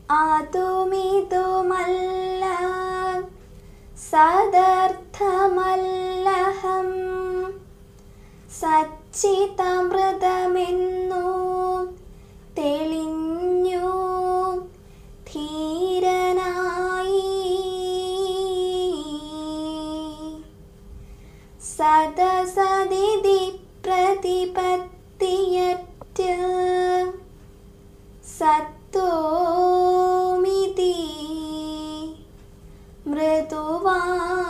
അതുമിതുമല്ല സദർത്ഥമല്ലഹം സച്ചിതമൃതമെന്നു തെളിഞ്ഞു ധീരനായി സദസദിതി പ്രതിപത്തിയറ്റ് സത്തോമിതി മൃദുവാ